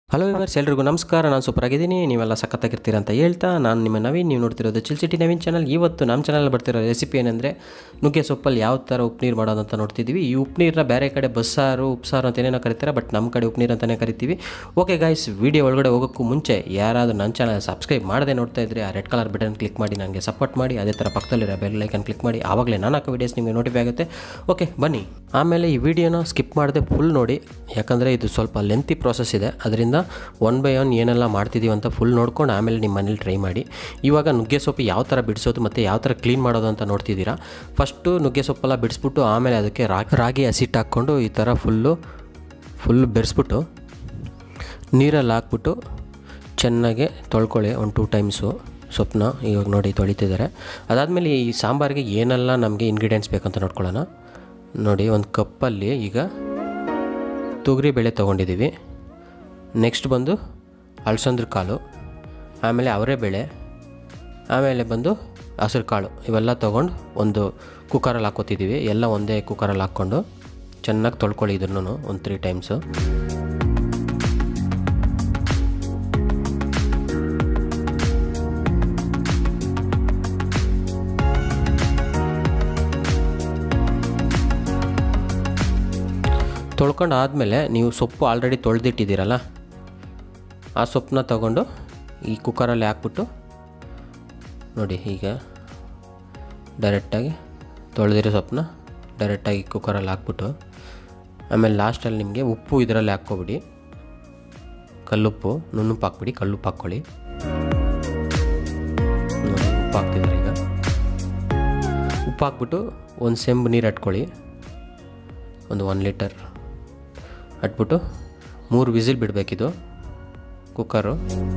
hello viewers ಎಲ್ರಿಗೂ ನಮಸ್ಕಾರ ನಾನು ಸೂಪರ್ ಆಗಿದ್ದೀನಿ ನೀವೆಲ್ಲ ಸಖತ್ತಾಗಿರ್ತೀರ ಅಂತ ಹೇಳ್ತಾ ನಾನು ನಿಮ್ಮ ನವೀನ್ ನೀವು ನೋಡ್ತಿರೋದು ಚಿಲ್ಸಿಟಿ ನವೀನ್ ಚಾನಲ್ ಇವತ್ತು ನಮ್ಮ ಚಾನಲ್ ಬರ್ತಿರೋ ರೆಸಿಪಿ ಏನಂದರೆ ನುಗ್ಗೆ ಸೊಪ್ಪಲ್ಲಿ ಯಾವ ಥರ ಉಪ್ಪುನೀರು ಮಾಡೋದು ಅಂತ ನೋಡ್ತಿದ್ದೀವಿ ಈ ಉಪ್ಪುನೀರನ್ನ ಬೇರೆ ಕಡೆ ಬಸ್ಸಾರು ಉಪ್ಸಾರು ಅಂತ ಏನೇನೋ ಕರೀತಾರೆ ಬಟ್ ನಮ್ಮ ಕಡೆ ಉಪ್ಪುನೀರು ಅಂತಲೇ ಕರಿತೀವಿ ಓಕೆ ಗಾಯ್ಸ್ ವಿಡಿಯೋ ಒಳಗಡೆ ಹೋಗೋಕ್ಕೂ ಮುಂಚೆ ಯಾರಾದರೂ ನನ್ನ ಚಾನಲ್ ಸಬ್ಸ್ಕ್ರೈಬ್ ಮಾಡದೆ ನೋಡ್ತಾ ಇದ್ರೆ ಆ ರೆಡ್ ಕಲರ್ ಬಟನ್ ಕ್ಲಿಕ್ ಮಾಡಿ ನನಗೆ ಸಪೋರ್ಟ್ ಮಾಡಿ ಅದೇ ಥರ ಪಕ್ಕದಲ್ಲಿರೋ ಬೆಲ್ ಲೈಕನ್ ಕ್ಲಿಕ್ ಮಾಡಿ ಆವಾಗಲೇ ನಾನು ಹಾಕೋ ವೀಡಿಯೋಸ್ ನಿಮಗೆ ನೋಟಿಫೈ ಆಗುತ್ತೆ ಓಕೆ ಬನ್ನಿ ಆಮೇಲೆ ಈ ವಿಡಿಯೋನ ಸ್ಕಿಪ್ ಮಾಡದೆ ಫುಲ್ ನೋಡಿ ಯಾಕಂದರೆ ಇದು ಸ್ವಲ್ಪ ಲೆಂತಿ ಪ್ರಾಸೆಸ್ ಇದೆ ಅದರಿಂದ ಒನ್ ಬೈ ಒನ್ ಏನೆಲ್ಲ ಮಾಡ್ತಿದ್ದೀವಿ ಅಂತ ಫುಲ್ ನೋಡ್ಕೊಂಡು ಆಮೇಲೆ ನಿಮ್ಮ ಮನೇಲಿ ಟ್ರೈ ಮಾಡಿ ಇವಾಗ ನುಗ್ಗೆ ಸೊಪ್ಪು ಯಾವ ಥರ ಬಿಡಿಸೋದು ಮತ್ತು ಯಾವ ಥರ ಕ್ಲೀನ್ ಮಾಡೋದು ಅಂತ ನೋಡ್ತಿದ್ದೀರಾ ಫಸ್ಟು ನುಗ್ಗೆ ಸೊಪ್ಪೆಲ್ಲ ಬಿಡಿಸ್ಬಿಟ್ಟು ಆಮೇಲೆ ಅದಕ್ಕೆ ರಾಗಿ ರಾಗಿ ಹಸಿಟ್ಟು ಹಾಕ್ಕೊಂಡು ಈ ಥರ ಫುಲ್ಲು ಫುಲ್ ಬೆರೆಸ್ಬಿಟ್ಟು ನೀರಲ್ಲಿ ಹಾಕ್ಬಿಟ್ಟು ಚೆನ್ನಾಗಿ ತೊಳ್ಕೊಳ್ಳಿ ಒಂದು ಟೂ ಟೈಮ್ಸು ಸೊಪ್ಪನ್ನ ಇವಾಗ ನೋಡಿ ತೊಳಿತಿದ್ದಾರೆ ಅದಾದಮೇಲೆ ಈ ಸಾಂಬಾರಿಗೆ ಏನೆಲ್ಲ ನಮಗೆ ಇಂಗ್ರೀಡಿಯೆಂಟ್ಸ್ ಬೇಕಂತ ನೋಡ್ಕೊಳ್ಳೋಣ ನೋಡಿ ಒಂದು ಕಪ್ಪಲ್ಲಿ ಈಗ ತೊಗರಿ ಬೇಳೆ ತೊಗೊಂಡಿದ್ದೀವಿ ನೆಕ್ಸ್ಟ್ ಬಂದು ಅಲಸಂದ್ರ ಕಾಳು ಆಮೇಲೆ ಅವರೇ ಬೇಳೆ ಆಮೇಲೆ ಬಂದು ಹಸಿರು ಕಾಳು ಇವೆಲ್ಲ ತೊಗೊಂಡು ಒಂದು ಕುಕ್ಕರಲ್ಲಿ ಹಾಕೋತಿದ್ದೀವಿ ಎಲ್ಲ ಒಂದೇ ಕುಕ್ಕರಲ್ಲಿ ಹಾಕ್ಕೊಂಡು ಚೆನ್ನಾಗಿ ತೊಳ್ಕೊಳ್ಳಿ ಇದನ್ನು ಒಂದು ತ್ರೀ ಟೈಮ್ಸು ತೊಳ್ಕೊಂಡು ಆದಮೇಲೆ ನೀವು ಸೊಪ್ಪು ಆಲ್ರೆಡಿ ತೊಳೆದಿಟ್ಟಿದ್ದೀರಲ್ಲ ಆ ಸೊಪ್ಪನ್ನ ತಗೊಂಡು ಈ ಕುಕ್ಕರಲ್ಲಿ ಹಾಕ್ಬಿಟ್ಟು ನೋಡಿ ಈಗ ಡೈರೆಕ್ಟಾಗಿ ತೊಳೆದಿರೋ ಸೊಪ್ಪನ್ನ ಡೈರೆಕ್ಟಾಗಿ ಕುಕ್ಕರಲ್ಲಿ ಹಾಕ್ಬಿಟ್ಟು ಆಮೇಲೆ ಲಾಸ್ಟಲ್ಲಿ ನಿಮಗೆ ಉಪ್ಪು ಇದರಲ್ಲಿ ಹಾಕ್ಕೊಬಿಡಿ ಕಲ್ಲುಪ್ಪು ನುಣ್ಣುಪ್ಪು ಹಾಕ್ಬಿಡಿ ಕಲ್ಲುಪ್ಪು ಹಾಕ್ಕೊಳ್ಳಿ ನೋಡಿ ಉಪ್ಪು ಹಾಕ್ತಿದ್ದಾರೆ ಈಗ ಉಪ್ಪು ಹಾಕ್ಬಿಟ್ಟು ಒಂದು ಸೆಂಬು ನೀರು ಇಟ್ಕೊಳ್ಳಿ ಒಂದು ಒನ್ ಲೀಟರ್ ಅಟ್ಬಿಟ್ಟು ಮೂರು ವಿಸಿಲ್ ಬಿಡಬೇಕಿದು ಕುಕ್ಕರು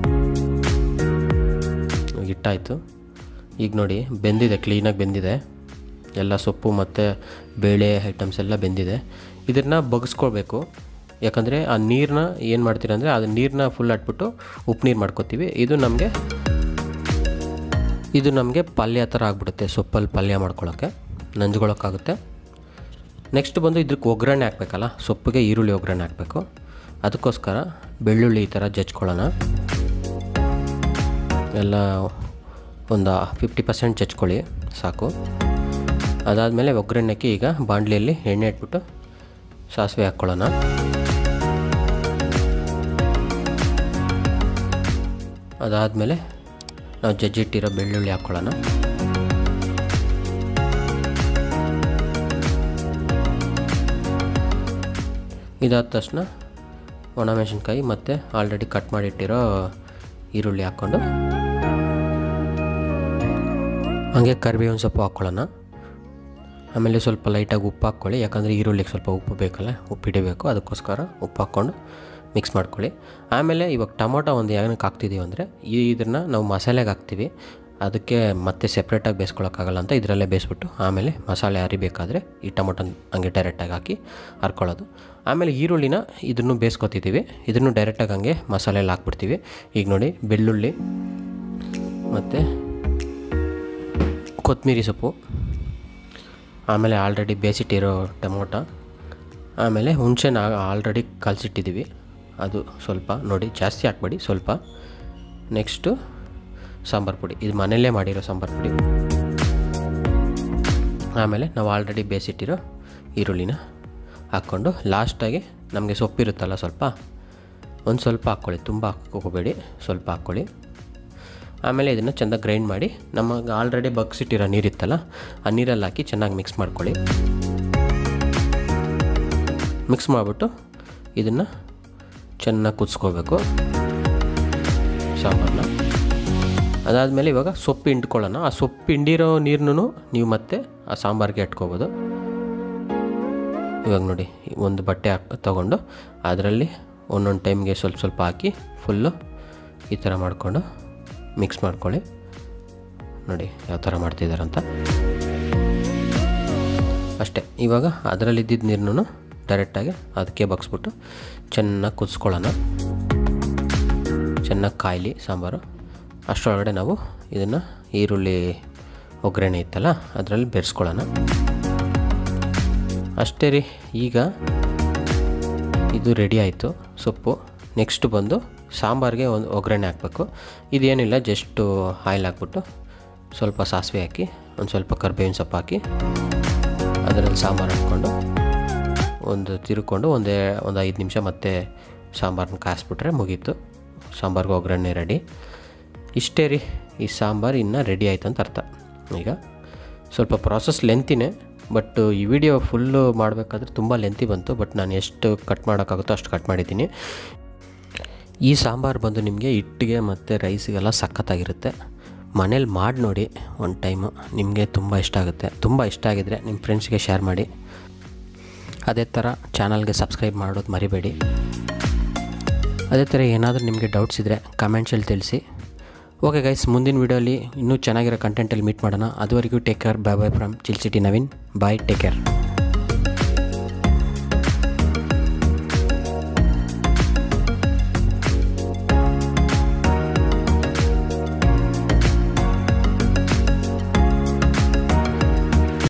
ಇಟ್ಟಾಯಿತು ಈಗ ನೋಡಿ ಬೆಂದಿದೆ ಕ್ಲೀನಾಗಿ ಬೆಂದಿದೆ ಎಲ್ಲ ಸೊಪ್ಪು ಮತ್ತು ಬೇಳೆ ಐಟಮ್ಸ್ ಎಲ್ಲ ಬೆಂದಿದೆ ಇದನ್ನು ಬಗ್ಸ್ಕೊಳ್ಬೇಕು ಯಾಕಂದರೆ ಆ ನೀರನ್ನ ಏನು ಮಾಡ್ತೀರ ಅಂದರೆ ಅದು ನೀರನ್ನ ಫುಲ್ ಅಟ್ಬಿಟ್ಟು ಉಪ್ಪು ನೀರು ಮಾಡ್ಕೊತೀವಿ ಇದು ನಮಗೆ ಇದು ನಮಗೆ ಪಲ್ಯ ಥರ ಆಗಿಬಿಡುತ್ತೆ ಸೊಪ್ಪಲ್ಲಿ ಪಲ್ಯ ಮಾಡ್ಕೊಳ್ಳೋಕ್ಕೆ ನಂಜ್ಕೊಳ್ಳೋಕ್ಕಾಗುತ್ತೆ ನೆಕ್ಸ್ಟ್ ಬಂದು ಇದಕ್ಕೆ ಒಗ್ಗರಣೆ ಹಾಕಬೇಕಲ್ಲ ಸೊಪ್ಪಿಗೆ ಈರುಳ್ಳಿ ಒಗ್ಗರಣೆ ಹಾಕಬೇಕು ಅದಕ್ಕೋಸ್ಕರ ಬೆಳ್ಳುಳ್ಳಿ ಈ ಥರ ಜಚ್ಕೊಳ್ಳೋಣ ಎಲ್ಲ ಒಂದು ಫಿಫ್ಟಿ ಪರ್ಸೆಂಟ್ ಜಚ್ಕೊಳ್ಳಿ ಸಾಕು ಅದಾದಮೇಲೆ ಒಗ್ಗರಣೆಗೆ ಈಗ ಬಾಣಲಿಯಲ್ಲಿ ಎಣ್ಣೆ ಇಟ್ಬಿಟ್ಟು ಸಾಸಿವೆ ಹಾಕ್ಕೊಳ್ಳೋಣ ಅದಾದಮೇಲೆ ನಾವು ಜಜ್ಜಿಟ್ಟಿರೋ ಬೆಳ್ಳುಳ್ಳಿ ಹಾಕ್ಕೊಳ್ಳೋಣ ಇದಾದ ತಕ್ಷಣ ಒಣಮೆಣಸಿನ್ಕಾಯಿ ಮತ್ತು ಆಲ್ರೆಡಿ ಕಟ್ ಮಾಡಿಟ್ಟಿರೋ ಈರುಳ್ಳಿ ಹಾಕ್ಕೊಂಡು ಹಾಗೆ ಕರಿಬೇವಿನ ಸೊಪ್ಪು ಹಾಕ್ಕೊಳ್ಳೋಣ ಆಮೇಲೆ ಸ್ವಲ್ಪ ಲೈಟಾಗಿ ಉಪ್ಪು ಹಾಕ್ಕೊಳ್ಳಿ ಯಾಕಂದರೆ ಈರುಳ್ಳಿಗೆ ಸ್ವಲ್ಪ ಉಪ್ಪು ಬೇಕಲ್ಲ ಉಪ್ಪು ಹಿಡಿಬೇಕು ಅದಕ್ಕೋಸ್ಕರ ಉಪ್ಪು ಹಾಕ್ಕೊಂಡು ಮಿಕ್ಸ್ ಮಾಡ್ಕೊಳ್ಳಿ ಆಮೇಲೆ ಇವಾಗ ಟೊಮೊಟೊ ಒಂದು ಏನಕ್ಕೆ ಹಾಕ್ತಿದ್ದೀವಿ ಅಂದರೆ ಈ ಇದನ್ನು ನಾವು ಮಸಾಲೆಗೆ ಹಾಕ್ತೀವಿ ಅದಕ್ಕೆ ಮತ್ತೆ ಸೆಪ್ರೇಟಾಗಿ ಬೇಯಿಸ್ಕೊಳಕ್ಕಾಗಲ್ಲ ಅಂತ ಇದರಲ್ಲೇ ಬೇಯಿಸ್ಬಿಟ್ಟು ಆಮೇಲೆ ಮಸಾಲೆ ಅರಿಬೇಕಾದ್ರೆ ಈ ಟೊಮೊಟೊ ಹಂಗೆ ಡೈರೆಕ್ಟಾಗಿ ಹಾಕಿ ಹರ್ಕೊಳ್ಳೋದು ಆಮೇಲೆ ಈರುಳ್ಳಿನ ಇದನ್ನು ಬೇಯಿಸ್ಕೊತಿದ್ದೀವಿ ಇದನ್ನು ಡೈರೆಕ್ಟಾಗಿ ಹಂಗೆ ಮಸಾಲೆಯಲ್ಲಿ ಹಾಕ್ಬಿಡ್ತೀವಿ ಈಗ ನೋಡಿ ಬೆಳ್ಳುಳ್ಳಿ ಮತ್ತು ಕೊತ್ತಂಬರಿ ಸೊಪ್ಪು ಆಮೇಲೆ ಆಲ್ರೆಡಿ ಬೇಯಿಸಿಟ್ಟಿರೋ ಟೊಮೊಟೊ ಆಮೇಲೆ ಹುಣಸೆನ ಆಲ್ರೆಡಿ ಕಲಸಿಟ್ಟಿದ್ದೀವಿ ಅದು ಸ್ವಲ್ಪ ನೋಡಿ ಜಾಸ್ತಿ ಹಾಕ್ಬೇಡಿ ಸ್ವಲ್ಪ ನೆಕ್ಸ್ಟು ಸಾಂಬಾರು ಪುಡಿ ಇದು ಮನೆಯಲ್ಲೇ ಮಾಡಿರೋ ಸಾಂಬಾರು ಪುಡಿ ಆಮೇಲೆ ನಾವು ಆಲ್ರೆಡಿ ಬೇಯಿಸಿಟ್ಟಿರೋ ಈರುಳ್ಳಿನ ಹಾಕ್ಕೊಂಡು ಲಾಸ್ಟಾಗಿ ನಮಗೆ ಸೊಪ್ಪಿರುತ್ತಲ್ಲ ಸ್ವಲ್ಪ ಒಂದು ಸ್ವಲ್ಪ ಹಾಕ್ಕೊಳ್ಳಿ ತುಂಬ ಹಾಕ್ಕೋಬೇಡಿ ಸ್ವಲ್ಪ ಹಾಕ್ಕೊಳ್ಳಿ ಆಮೇಲೆ ಇದನ್ನು ಚೆಂದ ಗ್ರೈಂಡ್ ಮಾಡಿ ನಮಗೆ ಆಲ್ರೆಡಿ ಬಗ್ಸಿಟ್ಟಿರೋ ನೀರಿತ್ತಲ್ಲ ಆ ನೀರಲ್ಲಿ ಹಾಕಿ ಚೆನ್ನಾಗಿ ಮಿಕ್ಸ್ ಮಾಡ್ಕೊಳ್ಳಿ ಮಿಕ್ಸ್ ಮಾಡಿಬಿಟ್ಟು ಇದನ್ನು ಚೆನ್ನಾಗಿ ಕುದಿಸ್ಕೋಬೇಕು ಸಾಂಬಾರನ್ನ ಅದಾದಮೇಲೆ ಇವಾಗ ಸೊಪ್ಪು ಹಿಂಡ್ಕೊಳ್ಳೋಣ ಆ ಸೊಪ್ಪು ಹಿಂಡಿರೋ ನೀರನ್ನು ನೀವು ಮತ್ತೆ ಆ ಸಾಂಬಾರಿಗೆ ಇಟ್ಕೋಬೋದು ಇವಾಗ ನೋಡಿ ಒಂದು ಬಟ್ಟೆ ಹಾಕ್ ತೊಗೊಂಡು ಅದರಲ್ಲಿ ಒಂದೊಂದು ಟೈಮ್ಗೆ ಸ್ವಲ್ಪ ಸ್ವಲ್ಪ ಹಾಕಿ ಫುಲ್ಲು ಈ ಥರ ಮಾಡಿಕೊಂಡು ಮಿಕ್ಸ್ ಮಾಡ್ಕೊಳ್ಳಿ ನೋಡಿ ಯಾವ ಥರ ಮಾಡ್ತಿದ್ದಾರೆ ಅಂತ ಅಷ್ಟೇ ಇವಾಗ ಅದರಲ್ಲಿದ್ದಿದ್ದ ನೀರನ್ನು ಡೈರೆಕ್ಟಾಗಿ ಅದಕ್ಕೆ ಬಗ್ಸ್ಬಿಟ್ಟು ಚೆನ್ನಾಗಿ ಕುದಿಸ್ಕೊಳ್ಳೋಣ ಚೆನ್ನಾಗಿ ಕಾಯಲಿ ಸಾಂಬಾರು ಅಷ್ಟರೊಳಗಡೆ ನಾವು ಇದನ್ನು ಈರುಳ್ಳಿ ಒಗ್ಗರಣೆ ಇತ್ತಲ್ಲ ಅದರಲ್ಲಿ ಬೆರೆಸ್ಕೊಳ್ಳೋಣ ಅಷ್ಟೇ ರೀ ಈಗ ಇದು ರೆಡಿ ಆಯಿತು ಸೊಪ್ಪು ನೆಕ್ಸ್ಟ್ ಬಂದು ಸಾಂಬಾರಿಗೆ ಒಂದು ಒಗ್ಗರಣೆ ಹಾಕಬೇಕು ಇದೇನಿಲ್ಲ ಜಸ್ಟು ಆಯಿಲ್ ಹಾಕ್ಬಿಟ್ಟು ಸ್ವಲ್ಪ ಸಾಸಿವೆ ಹಾಕಿ ಒಂದು ಸ್ವಲ್ಪ ಕರ್ಬೇವಿನ ಸೊಪ್ಪು ಹಾಕಿ ಅದರಲ್ಲಿ ಸಾಂಬಾರು ಹಾಕ್ಕೊಂಡು ಒಂದು ತಿರ್ಕೊಂಡು ಒಂದೇ ಒಂದು ಐದು ನಿಮಿಷ ಮತ್ತೆ ಸಾಂಬಾರನ್ನ ಕಾಯಿಸ್ಬಿಟ್ರೆ ಮುಗೀತು ಸಾಂಬಾರ್ಗೆ ಒಗ್ಗರಣೆ ರೆಡಿ ಇಷ್ಟೇ ರೀ ಈ ಸಾಂಬಾರು ಇನ್ನು ರೆಡಿ ಆಯ್ತು ಅಂತ ಅರ್ಥ ಈಗ ಸ್ವಲ್ಪ ಪ್ರಾಸೆಸ್ ಲೆಂತಿನೇ ಬಟ್ ಈ ವಿಡಿಯೋ ಫುಲ್ಲು ಮಾಡಬೇಕಾದ್ರೆ ತುಂಬ ಲೆಂತಿ ಬಂತು ಬಟ್ ನಾನು ಎಷ್ಟು ಕಟ್ ಮಾಡೋಕ್ಕಾಗುತ್ತೋ ಅಷ್ಟು ಕಟ್ ಮಾಡಿದ್ದೀನಿ ಈ ಸಾಂಬಾರು ಬಂದು ನಿಮಗೆ ಹಿಟ್ಟಿಗೆ ಮತ್ತು ರೈಸಿಗೆಲ್ಲ ಸಖತ್ತಾಗಿರುತ್ತೆ ಮನೇಲಿ ಮಾಡಿ ನೋಡಿ ಒಂದು ಟೈಮು ನಿಮಗೆ ತುಂಬ ಇಷ್ಟ ಆಗುತ್ತೆ ತುಂಬ ಇಷ್ಟ ಆಗಿದರೆ ನಿಮ್ಮ ಫ್ರೆಂಡ್ಸ್ಗೆ ಶೇರ್ ಮಾಡಿ ಅದೇ ಥರ ಚಾನಲ್ಗೆ ಸಬ್ಸ್ಕ್ರೈಬ್ ಮಾಡೋದು ಮರಿಬೇಡಿ ಅದೇ ಥರ ಏನಾದರೂ ನಿಮಗೆ ಡೌಟ್ಸ್ ಇದ್ದರೆ ಕಮೆಂಟ್ಸಲ್ಲಿ ತಿಳಿಸಿ ಓಕೆ ಗೈಸ್ ಮುಂದಿನ ವೀಡಿಯೋಲಿ ಇನ್ನೂ ಚೆನ್ನಾಗಿರೋ ಕಂಟೆಂಟಲ್ಲಿ ಮೀಟ್ ಮಾಡೋಣ ಅದುವರೆಗೂ take care bye bye from Chill City Naveen bye take care